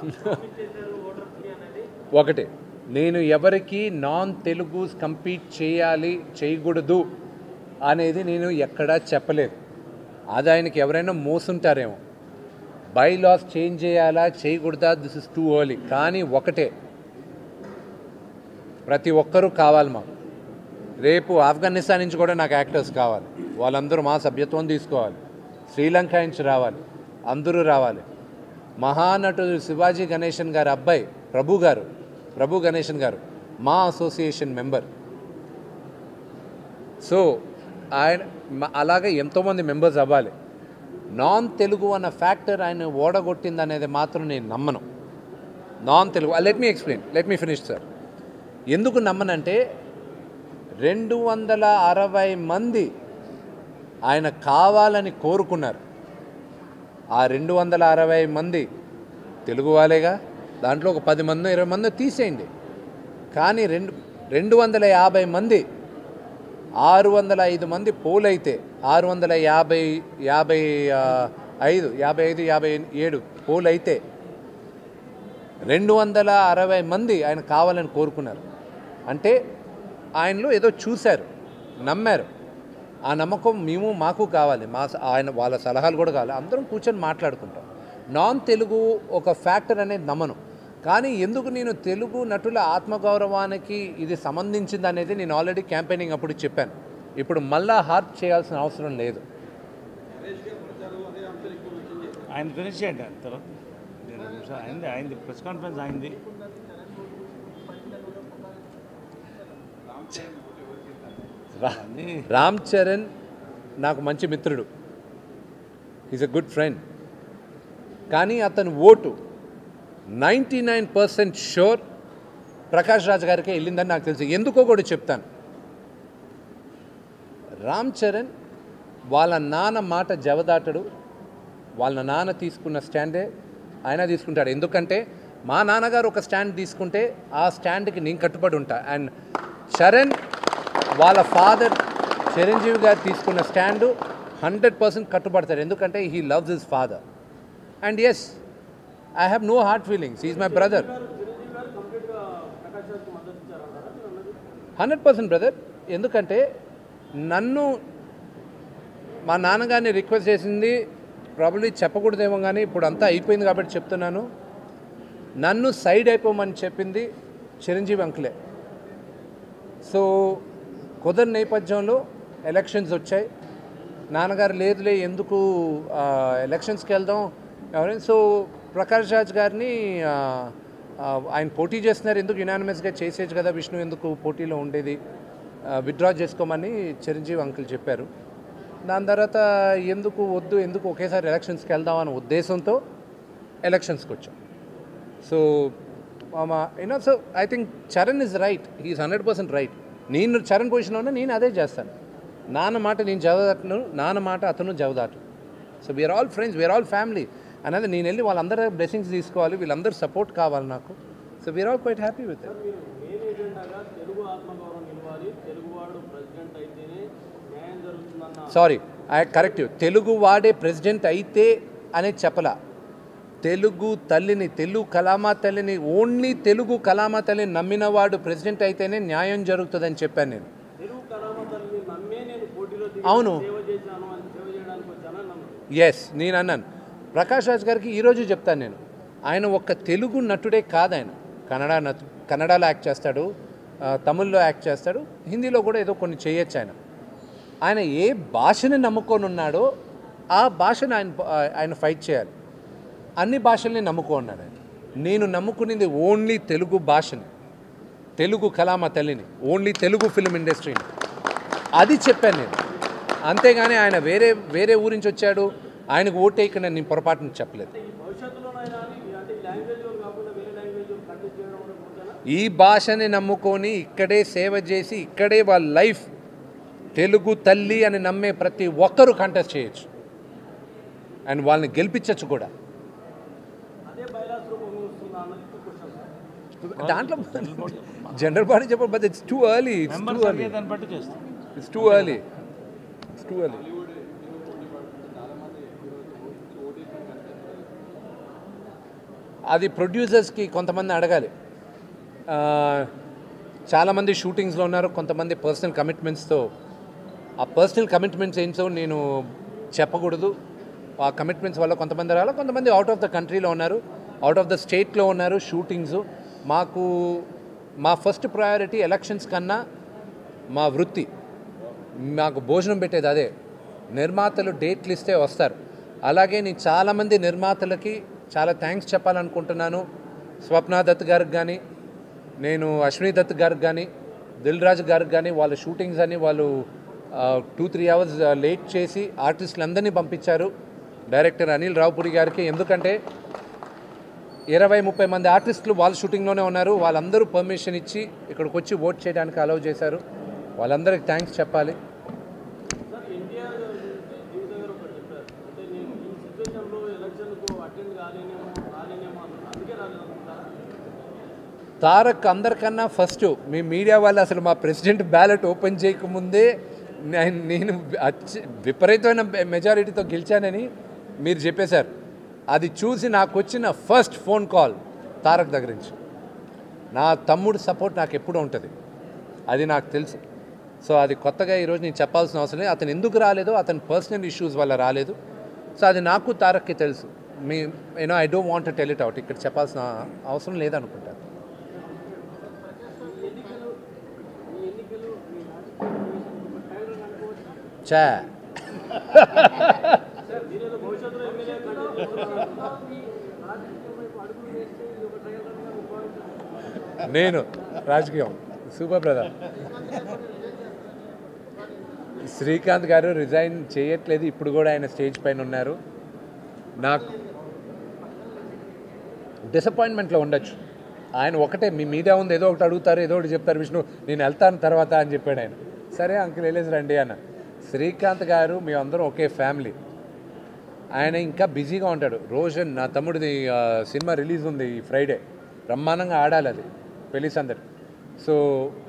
ఒకటి నేను ఎవరికి నాన్ తెలుగు కంపీట్ చేయాలి చేయకూడదు అనేది నేను ఎక్కడా చెప్పలేదు అది ఆయనకి ఎవరైనా మోసుంటారేమో బై లాస్ చేంజ్ చేయాలా చేయకూడదా దిస్ ఇస్ టూ ఎర్లీ కానీ ఒకటే ప్రతి ఒక్కరూ కావాలి మాకు రేపు ఆఫ్ఘనిస్తాన్ నుంచి కూడా నాకు యాక్టర్స్ కావాలి వాళ్ళందరూ మా సభ్యత్వం తీసుకోవాలి శ్రీలంక నుంచి రావాలి అందరూ రావాలి మహానటుడు శివాజీ గణేశన్ గారి అబ్బాయి ప్రభు గారు ప్రభు గణేశన్ గారు మా అసోసియేషన్ మెంబర్ సో ఆయన మ- అలాగే ఎంతోమంది మెంబర్స్ అవ్వాలి నాన్ తెలుగు అన్న ఫ్యాక్టర్ ఆయన ఓడగొట్టింది అనేది మాత్రం నేను నమ్మను non Telugu let me explain let me finish sir ఎందుకు నమ్మనంటే రెండు వందల అరవై మంది ఆయన కావాలని కోరుకున్నారు ఆ రెండు వందల అరవై మంది తెలుగు వాళ్ళేగా దాంట్లో ఒక పది మంది ఇరవై మంది తీసేయండి కానీ రెండు రెండు వందల యాభై మంది ఆరు వందల ఐదు మంది పోలైతే ఆరు వందల యాభై యాభై ఆ, ఐదు యాభై ఐదు యాభై ఏడు పోలైతే రెండు వందల అరవై మంది ఆయన కావాలని కోరుకున్నారు అంటే ఆయనలో ఏదో చూశారు నమ్మారు ఆ నమ్మకం మేము మాకు కావాలి మా స- ఆయన వాళ్ళ సలహాలు కూడా కావాలి అందరం కూర్చొని మాట్లాడుకుంటాం నాన్ తెలుగు ఒక ఫ్యాక్టర్ అనేది నమ్మను కానీ ఎందుకు నేను తెలుగు నటుల ఆత్మగౌరవానికి ఇది సంబంధించింది అనేది నేను ఆల్రెడీ క్యాంపెయినింగ్ అప్పుడు చెప్పాను ఇప్పుడు మళ్ళా హార్ట్ చేయాల్సిన అవసరం లేదు ఆయన ఫినిష్ చేయండి ఆయన తర్వాత నేను రెండు నిమిషాలు అయింది అయింది ప్రెస్ కాన్ఫరెన్స్ అయింది రా- అన్నీ రామ్ చరణ్ నాకు మంచి మిత్రుడు ఈజ్ అ గుడ్ ఫ్రెండ్ కానీ అతని ఓటు ninety nine percent sure Prakash Raj గారికి వెళ్ళిందని నాకు తెలుసు ఎందుకో కూడా చెప్తాను రామ్ చరణ్ వాళ్ళ నాన్న మాట జవదాటడు వాళ్ళ నాన్న తీసుకున్న స్టాండే ఆయన తీసుకుంటాడు ఎందుకంటే మా నాన్నగారు ఒక స్టాండ్ తీసుకుంటే ఆ స్టాండ్కి నేను కట్టుబడి ఉంటా అండ్ చరణ్ వాళ్ళ ఫాదర్ చిరంజీవి గారు తీసుకున్న స్టాండు హండ్రెడ్ పర్సెంట్ కట్టుబడతాడు ఎందుకంటే he loves his father and yes I have no hard feelings is my brother hundred percent brother ఎందుకంటే నన్ను మా నాన్నగారిని రిక్వెస్ట్ చేసింది ప్రాబ్లీ చెప్పకూడదేమో కానీ ఇప్పుడు అంతా అయిపోయింది కాబట్టి చెప్తున్నాను నన్ను సైడ్ అయిపోమని చెప్పింది చిరంజీవి అంకులే సో కుదర్ నేపథ్యంలో ఎలక్షన్స్ వచ్చాయి నాన్నగారు లేదులే ఎందుకు ఆ, ఎలక్షన్స్కి వెళ్దాం ఎవరైనా సో ప్రకాష్ రాజ్ గారిని ఆ, ఆ, ఆయన పోటీ చేస్తున్నారు ఎందుకు యునానిమస్గా చేసేయచ్చు కదా విష్ణు ఎందుకు పోటీలో ఉండేది విత్డ్రా చేసుకోమని చిరంజీవి అంకుల్ చెప్పారు దాని తర్వాత ఎందుకు వద్దు ఎందుకు ఒకేసారి ఎలక్షన్స్కి వెళ్దాం అనే ఉద్దేశంతో ఎలక్షన్స్కి వచ్చాం so you know so I think Charan is right he is hundred percent right నేను చరణ్ పొజిషన్లో ఉన్నా నేను అదే చేస్తాను నాన్న మాట నేను జవదాటను నాన్న మాట అతను జవదాటు so we are all friends we are all family అనేది నేను వెళ్ళి వాళ్ళందరూ బ్లెస్సింగ్స్ తీసుకోవాలి వీళ్ళందరూ సపోర్ట్ కావాలి నాకు so we are all quite happy with మీరు మెయిన్ ఎజెండాగా తెలుగు ఆత్మగౌరవం నిలవాలి తెలుగువాడు ప్రెసిడెంట్ అయితేనే న్యాయం జరుగుతుందన్న సారీ ఐ కరెక్ట్ తెలుగు వాడే ప్రెసిడెంట్ అయితే అనేది చెప్పలా తెలుగు తల్లిని తెలుగు కలామా తల్లిని ఓన్లీ తెలుగు కలామా తల్లిని నమ్మినవాడు ప్రెసిడెంట్ అయితేనే న్యాయం జరుగుతుందని చెప్పాను నేను తెలుగు కళామ తల్లిని నమ్మే నేను పోటీలో దిగి అవును. సేవ చేశాను అని సేవ చేయడానికి వచ్చానని నమ్మను ఎస్ నేను అన్నాను ప్రకాష్ రాజ్ గారికి ఈరోజు చెప్తాను నేను ఆయన ఒక్క తెలుగు నటుడే కాదు ఆయన కన్నడ నటు కన్నడలో యాక్ట్ చేస్తాడు ఆ, తమిళ్లో యాక్ట్ చేస్తాడు హిందీలో కూడా ఏదో కొన్ని చేయొచ్చు ఆయన ఆయన ఏ భాషని నమ్ముకొని ఉన్నాడో ఆ భాషను ఆయన ఆయన ఫైట్ చేయాలి అన్ని భాషల్ని నమ్ముకో ఉన్నాడు ఆయన నేను నమ్ముకునేది ఓన్లీ తెలుగు భాషని తెలుగు కళామ తల్లిని ఓన్లీ తెలుగు ఫిల్మ్ ఇండస్ట్రీని అది చెప్పాను నేను అంతేగాని ఆయన వేరే వేరే ఊరి నుంచి వచ్చాడు ఆయనకు ఓటే ఇక్కడ నేను పొరపాటున చెప్పలేదు ఈ భవిష్యత్తులోనైనా అని అంటే ఈ లాంగ్వేజ్ వాళ్ళు కాకుండా వేరే లాంగ్వేజ్ కంటెస్ట్ చేయడం కూడా ఓకేనా ఈ భాషని నమ్ముకొని ఇక్కడే సేవ చేసి ఇక్కడే వాళ్ళ లైఫ్ తెలుగు తల్లి అని నమ్మే ప్రతి ఒక్కరూ కంటెస్ట్ చేయొచ్చు అండ్ వాళ్ళని గెలిపించవచ్చు కూడా అదే బైలాస్ రూపం వస్తుందా అన్నది క్వశ్చన్ దాంట్లో జనరల్ బాడీ చెప్ప but it's too early it's too members early దాన్ని బట్టి చేస్తాం it's too early it's too early అది ప్రొడ్యూసర్స్కి కొంతమంది అడగాలి ఆ, చాలామంది షూటింగ్స్లో ఉన్నారు కొంతమంది పర్సనల్ కమిట్మెంట్స్తో ఆ పర్సనల్ కమిట్మెంట్స్ ఏంటో నేను చెప్పకూడదు ఆ కమిట్మెంట్స్ వల్ల కొంతమంది రావాలి కొంతమంది అవుట్ ఆఫ్ ద కంట్రీలో ఉన్నారు అవుట్ ఆఫ్ ద స్టేట్లో ఉన్నారు షూటింగ్స్ మాకు మా ఫస్ట్ ప్రయారిటీ ఎలక్షన్స్ కన్నా మా వృత్తి మాకు భోజనం పెట్టేది అదే నిర్మాతలు డేట్లు ఇస్తే వస్తారు అలాగే నేను చాలామంది నిర్మాతలకి చాలా థ్యాంక్స్ చెప్పాలనుకుంటున్నాను స్వప్న దత్ గారికి కానీ నేను అశ్విని దత్ గారికి కానీ దిల్ రాజు గారికి కానీ వాళ్ళ షూటింగ్స్ అని వాళ్ళు టూ త్రీ అవర్స్ లేట్ చేసి ఆర్టిస్టులందరినీ పంపించారు డైరెక్టర్ అనిల్ రావుపురి గారికి ఎందుకంటే ఇరవై ముప్పై మంది ఆర్టిస్టులు వాళ్ళ షూటింగ్లోనే ఉన్నారు వాళ్ళందరూ పర్మిషన్ ఇచ్చి ఇక్కడికి వచ్చి ఓట్ చేయడానికి అలౌ చేశారు వాళ్ళందరికీ థ్యాంక్స్ చెప్పాలి సార్ ఎన్టీఆర్ జీవిత గారు ఒకటి చెప్పారు అంటే నేను ఈ సిచ్యువేషన్లో ఎలక్షన్కు అటెండ్ కాలేనేమో రాలేనేమో అన్నారు అందుకే రాలేదనుకుంటారా తారక్ అందరికన్నా ఫస్ట్ మీ మీడియా వాళ్ళు అసలు మా ప్రెసిడెంట్ బ్యాలెట్ ఓపెన్ చేయకముందే నేను నేను అచ్చి విపరీతమైన మెజారిటీతో గెలిచానని మీరు చెప్పేశారు అది చూసి నాకు వచ్చిన ఫస్ట్ ఫోన్ కాల్ తారక్ దగ్గర నుంచి నా తమ్ముడు సపోర్ట్ నాకు ఎప్పుడు ఉంటుంది అది నాకు తెలుసు సో అది కొత్తగా ఈరోజు నేను చెప్పాల్సిన అవసరం లేదు అతను ఎందుకు రాలేదో అతని పర్సనల్ ఇష్యూస్ వల్ల రాలేదు సో అది నాకు తారక్కి తెలుసు మీ you know I don't want tell it out ఇక్కడ చెప్పాల్సిన అవసరం లేదనుకుంటాను చా దీనిలో భవిష్యత్తులో ఎమ్మెల్యే నేను రాజకీయం సూపర్ బ్రదర్ శ్రీకాంత్ గారు రిజైన్ చేయట్లేదు ఇప్పుడు కూడా ఆయన స్టేజ్ పైన ఉన్నారు నాకు డిసప్పాయింట్మెంట్లో ఉండొచ్చు ఆయన ఒకటే మీ మీడియా ఉంది ఏదో ఒకటి అడుగుతారు ఏదో ఒకటి చెప్తారు విష్ణు నేను వెళ్తాను తర్వాత అని చెప్పాడు ఆయన సరే అంకుల్ వెళ్ళేసి రండి అన్న శ్రీకాంత్ గారు మీ అందరం ఒకే ఫ్యామిలీ ఆయన ఇంకా బిజీగా ఉంటాడు రోజన్ నా తమ్ముడిది ఆ, సినిమా రిలీజ్ ఉంది ఈ ఫ్రైడే బ్రహ్మాండంగా ఆడాలి అది పెళ్లి సందడి సో